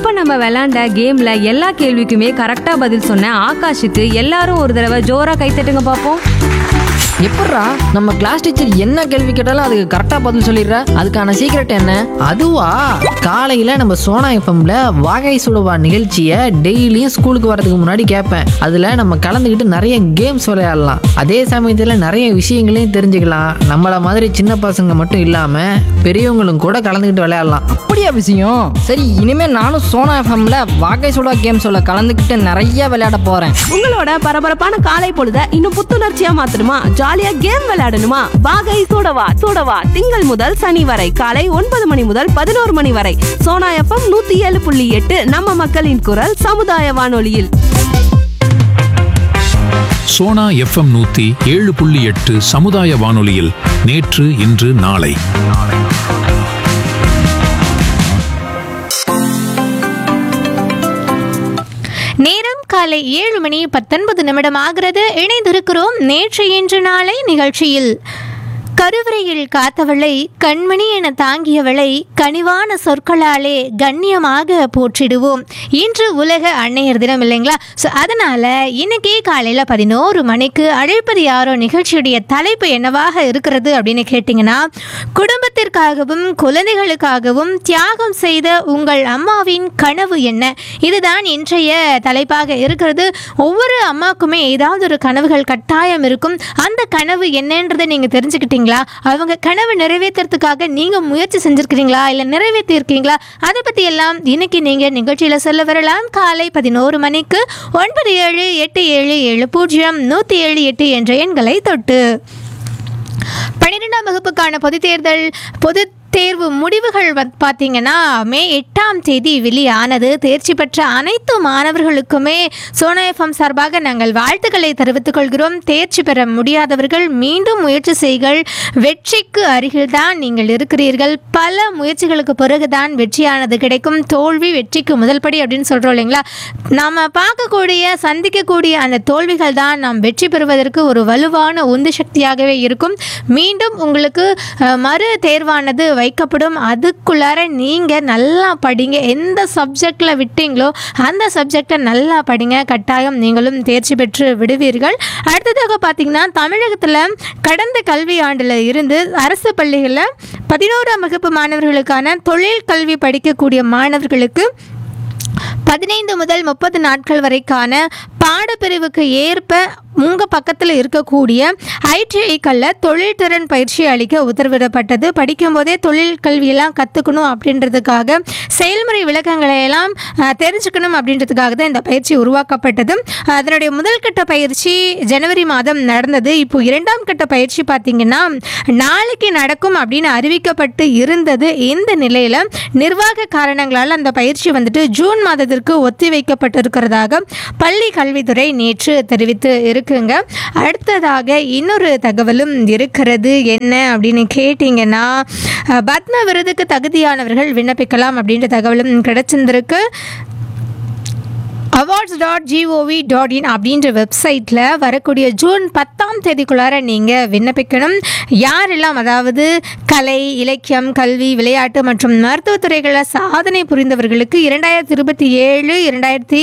இப்ப நம்ம விளையாண்ட கேம்ல எல்லா கேள்விக்குமே கரெக்டா பதில் சொன்ன ஆகாஷுக்கு எல்லாரும் ஒரு தடவை ஜோரா கைத்தட்டுங்க பாப்போம் எப்பட்றா நம்ம கிளாஸ் டீச்சர் என்ன கேள்வி கேட்டாலும் அதுக்கு கரெக்டாக பதில் சொல்லிடுறா அதுக்கான சீக்ரெட் என்ன அதுவா காலையில் நம்ம சோனா எஃப்எம்ல வாகை சுடுவா நிகழ்ச்சியை டெய்லியும் ஸ்கூலுக்கு வரதுக்கு முன்னாடி கேட்பேன் அதில் நம்ம கலந்துக்கிட்டு நிறைய கேம்ஸ் விளையாடலாம் அதே சமயத்தில் நிறைய விஷயங்களையும் தெரிஞ்சுக்கலாம் நம்மள மாதிரி சின்ன பசங்க மட்டும் இல்லாமல் பெரியவங்களும் கூட கலந்துக்கிட்டு விளையாடலாம் அப்படியா விஷயம் சரி இனிமே நானும் சோனா எஃப்எம்ல வாகை சுடா கேம் சொல்ல கலந்துக்கிட்டு நிறைய விளையாட போறேன் உங்களோட பரபரப்பான காலை பொழுத இன்னும் புத்துணர்ச்சியா மாத்தணுமா ஜாலியா கேம் விளையாடணுமா வாகை சூடவா சூடவா திங்கள் முதல் சனி வரை காலை ஒன்பது மணி முதல் பதினோரு மணி வரை சோனா எஃப்எம் நூத்தி ஏழு புள்ளி எட்டு நம்ம மக்களின் குரல் சமுதாய வானொலியில் சோனா எஃப்எம் நூத்தி ஏழு புள்ளி எட்டு சமுதாய வானொலியில் நேற்று இன்று நாளை நேரம் காலை ஏழு மணி பத்தொன்பது நிமிடம் ஆகிறது இணைந்திருக்கிறோம் நேற்று இன்று நாளை நிகழ்ச்சியில் கருவறையில் காத்தவளை கண்மணி என தாங்கியவளை கனிவான சொற்களாலே கண்ணியமாக போற்றிடுவோம் இன்று உலக அன்னையர் தினம் இல்லைங்களா ஸோ அதனால் இன்னைக்கே காலையில் பதினோரு மணிக்கு அழைப்பது யாரோ நிகழ்ச்சியுடைய தலைப்பு என்னவாக இருக்கிறது அப்படின்னு கேட்டிங்கன்னா குடும்பத்திற்காகவும் குழந்தைகளுக்காகவும் தியாகம் செய்த உங்கள் அம்மாவின் கனவு என்ன இதுதான் இன்றைய தலைப்பாக இருக்கிறது ஒவ்வொரு அம்மாக்குமே ஏதாவது ஒரு கனவுகள் கட்டாயம் இருக்கும் அந்த கனவு என்னன்றதை நீங்கள் தெரிஞ்சுக்கிட்டீங்களா அவங்க கனவு நிறைவேற்றுறதுக்காக நீங்கள் முயற்சி செஞ்சுருக்கிறீங்களா இல்லை நிறைவேற்றியிருக்கீங்களா அதை பற்றி எல்லாம் இன்னைக்கு நீங்கள் நிகழ்ச்சியில் சொல்ல வரலாம் காலை பதினோரு மணிக்கு ஒன்பது ஏழு எட்டு ஏழு ஏழு பூஜ்ஜியம் நூற்றி ஏழு எட்டு என்ற எண்களை தொட்டு பன்னிரெண்டாம் வகுப்புக்கான பொதுத் தேர்தல் பொது தேர்வு முடிவுகள் வந்து பார்த்தீங்கன்னா மே எட்டாம் தேதி வெளியானது தேர்ச்சி பெற்ற அனைத்து மாணவர்களுக்குமே சோனா எஃப்எம் சார்பாக நாங்கள் வாழ்த்துக்களை தெரிவித்துக் கொள்கிறோம் தேர்ச்சி பெற முடியாதவர்கள் மீண்டும் முயற்சி செய்கள் வெற்றிக்கு அருகில்தான் நீங்கள் இருக்கிறீர்கள் பல முயற்சிகளுக்கு பிறகுதான் வெற்றியானது கிடைக்கும் தோல்வி வெற்றிக்கு முதல் படி அப்படின்னு சொல்கிறோம் இல்லைங்களா நாம் பார்க்கக்கூடிய சந்திக்கக்கூடிய அந்த தோல்விகள் தான் நாம் வெற்றி பெறுவதற்கு ஒரு வலுவான உந்து சக்தியாகவே இருக்கும் மீண்டும் உங்களுக்கு அஹ், மறு தேர்வானது வைக்கப்படும் அதுக்குள்ளார நீங்கள் நல்லா படிங்க எந்த சப்ஜெக்டில் விட்டீங்களோ அந்த சப்ஜெக்டை நல்லா படிங்க கட்டாயம் நீங்களும் தேர்ச்சி பெற்று விடுவீர்கள் அடுத்ததாக பார்த்தீங்கன்னா தமிழகத்தில் கடந்த கல்வி ஆண்டில் இருந்து அரசு பள்ளிகளில் பதினோராம் வகுப்பு மாணவர்களுக்கான தொழில் கல்வி படிக்கக்கூடிய மாணவர்களுக்கு பதினைந்து முதல் முப்பது நாட்கள் வரைக்கான பாடப்பிரிவுக்கு ஏற்ப உங்கள் பக்கத்தில் இருக்கக்கூடிய ஐடிஐக்களில் தொழில்திறன் பயிற்சி அளிக்க உத்தரவிடப்பட்டது படிக்கும்போதே தொழில் கல்வியெல்லாம் கற்றுக்கணும் அப்படின்றதுக்காக செயல்முறை விளக்கங்களை எல்லாம் அஹ், தெரிஞ்சுக்கணும் அப்படின்றதுக்காக தான் இந்த பயிற்சி உருவாக்கப்பட்டது அதனுடைய முதல் கட்ட பயிற்சி ஜனவரி மாதம் நடந்தது இப்போ இரண்டாம் கட்ட பயிற்சி பார்த்தீங்கன்னா நாளைக்கு நடக்கும் அப்படின்னு அறிவிக்கப்பட்டு இருந்தது இந்த நிலையில் நிர்வாக காரணங்களால் அந்த பயிற்சி வந்துட்டு ஜூன் மாதத்திற்கு ஒத்தி வைக்கப்பட்டிருக்கிறதாக பள்ளி கல்வித்துறை நேற்று தெரிவித்து இருக்குங்க அடுத்ததாக இன்னொரு தகவலும் இருக்கிறது என்ன அப்படின்னு கேட்டிங்கன்னா அஹ், பத்ம விருதுக்கு தகுதியானவர்கள் விண்ணப்பிக்கலாம் அப்படின்ற தகவலும் கிடைச்சிருந்திருக்கு awards dot gov dot in அப்படின்ற வெப்சைட்டில் வரக்கூடிய ஜூன் பத்தாம் தேதிக்குள்ளார நீங்கள் விண்ணப்பிக்கணும் யாரெல்லாம் அதாவது கலை இலக்கியம் கல்வி விளையாட்டு மற்றும் மருத்துவத் துறைகளில் சாதனை புரிந்தவர்களுக்கு இரண்டாயிரத்தி இருபத்தி ஏழு இரண்டாயிரத்தி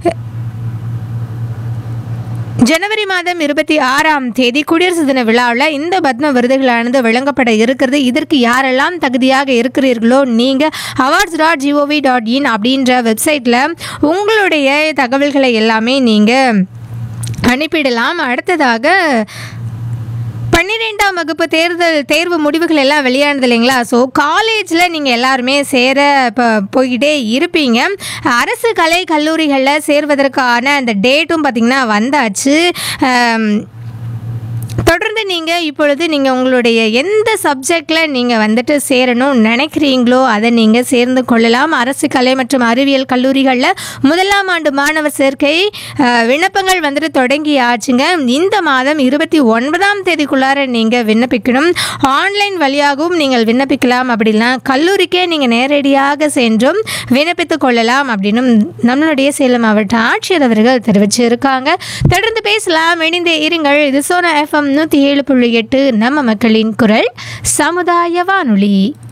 ஜனவரி மாதம் இருபத்தி ஆறாம் தேதி குடியரசு தின விழாவில் இந்த பத்ம விருதுகளானது வழங்கப்பட இருக்கிறது இதற்கு யாரெல்லாம் தகுதியாக இருக்கிறீர்களோ நீங்கள் awards dot gov dot in அப்படின்ற வெப்சைட்டில் உங்களுடைய தகவல்களை எல்லாமே நீங்கள் அனுப்பிடலாம் அடுத்ததாக பன்னிரெண்டாம் வகுப்பு தேர்தல் தேர்வு முடிவுகள் எல்லாம் வெளியானது இல்லைங்களா ஸோ காலேஜில் நீங்கள் எல்லாருமே சேர இப்போ போய்கிட்டே இருப்பீங்க அரசு கலை கல்லூரிகளில் சேர்வதற்கான அந்த டேட்டும் பார்த்திங்கன்னா வந்தாச்சு ஆம், தொடர்ந்து நீங்கள் இப்பொழுது நீங்கள் உங்களுடைய எந்த சப்ஜெக்டில் நீங்கள் வந்துட்டு சேரணும் நினைக்கிறீங்களோ அதை நீங்கள் சேர்ந்து கொள்ளலாம் அரசு கலை மற்றும் அறிவியல் கல்லூரிகளில் முதலாம் ஆண்டு மாணவர் சேர்க்கை அஹ், விண்ணப்பங்கள் வந்துட்டு தொடங்கி ஆச்சுங்க இந்த மாதம் இருபத்தி ஒன்பதாம் தேதிக்குள்ளார நீங்கள் விண்ணப்பிக்கணும் ஆன்லைன் வழியாகவும் நீங்கள் விண்ணப்பிக்கலாம் அப்படின்னா கல்லூரிக்கே நீங்கள் நேரடியாக சென்றும் விண்ணப்பித்துக் கொள்ளலாம் அப்படின்னும் நம்மளுடைய சேலம் மாவட்ட ஆட்சியர் அவர்கள் தெரிவிச்சிருக்காங்க தொடர்ந்து பேசலாம் இணைந்தே இருங்கள் இது சோனா எஃப்எம் நூற்றி ஏழு புள்ளி எட்டு நம்ம மக்களின் குரல் சமுதாய வானொலி